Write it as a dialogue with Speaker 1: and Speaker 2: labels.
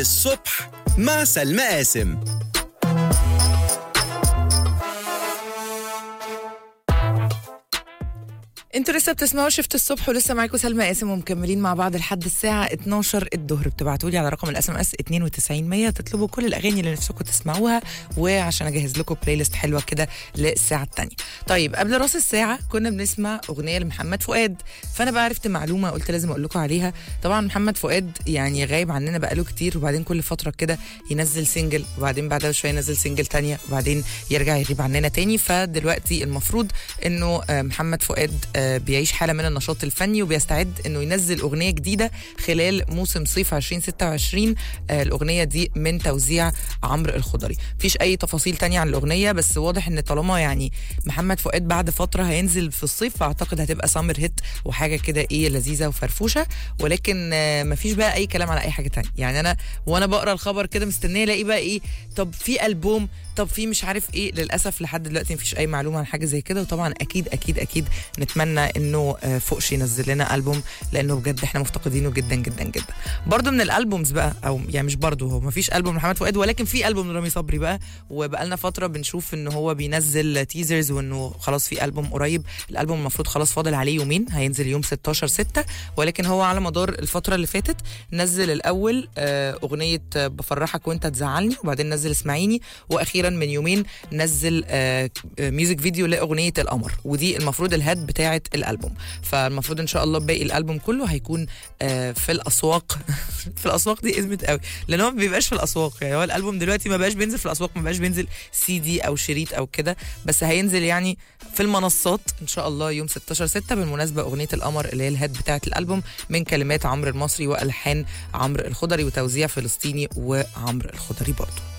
Speaker 1: الصبح مع سلمى قاسم
Speaker 2: انتوا لسه بتسمعوا شفت الصبح ولسه معاكم سلمى قاسم ومكملين مع بعض لحد الساعه 12 الظهر بتبعتوا لي على رقم الاس ام اس 92100 تطلبوا كل الاغاني اللي نفسكم تسمعوها وعشان اجهز لكم بلاي ليست حلوه كده للساعه الثانيه. طيب قبل راس الساعه كنا بنسمع اغنيه لمحمد فؤاد فانا بقى عرفت معلومه قلت لازم اقول لكم عليها طبعا محمد فؤاد يعني غايب عننا بقاله كتير وبعدين كل فتره كده ينزل سنجل وبعدين بعدها بشويه ينزل سنجل تانية وبعدين يرجع يغيب عننا تاني فدلوقتي المفروض انه آه، محمد فؤاد آه، بيعيش حاله من النشاط الفني وبيستعد انه ينزل اغنيه جديده خلال موسم صيف 2026 آه، الاغنيه دي من توزيع عمرو الخضري مفيش اي تفاصيل تانية عن الاغنيه بس واضح ان طالما يعني محمد فؤاد بعد فتره هينزل في الصيف فاعتقد هتبقى سامر هيت وحاجه كده ايه لذيذه وفرفوشه ولكن آه، مفيش بقى اي كلام على اي حاجه تانية يعني انا وانا بقرا الخبر كده مستنيه الاقي بقى ايه طب في البوم طب في مش عارف ايه للاسف لحد دلوقتي مفيش اي معلومه عن حاجه زي كده وطبعا اكيد اكيد اكيد نتمنى انه آه، فوقش ينزل لنا البوم لانه بجد احنا مفتقدينه جدا جدا جدا برضو من الالبومز بقى او يعني مش برضو هو مفيش البوم لمحمد فؤاد ولكن في البوم لرامي صبري بقى وبقى لنا فتره بنشوف ان هو بينزل تيزرز وانه خلاص في البوم قريب الالبوم المفروض خلاص فاضل عليه يومين هينزل يوم 16 6 ولكن هو على مدار الفتره اللي فاتت نزل الاول آه، اغنيه آه، بفرحك وانت تزعلني وبعدين نزل اسمعيني واخيرا من يومين نزل آه، آه، ميوزك فيديو لاغنيه القمر ودي المفروض الهاد بتاعه الالبوم فالمفروض ان شاء الله باقي الالبوم كله هيكون آه، في الاسواق في الاسواق دي ازمه قوي لان هو ما بيبقاش في الاسواق يعني هو الالبوم دلوقتي ما بقاش بينزل في الاسواق ما بقاش بينزل سي دي او شريط او كده بس هينزل يعني في المنصات ان شاء الله يوم 16 6 بالمناسبه اغنيه القمر اللي هي الهاد بتاعه الالبوم من كلمات عمرو المصري والحان عمرو الخضري وتوزيع فلسطيني وعمرو الخضري برضه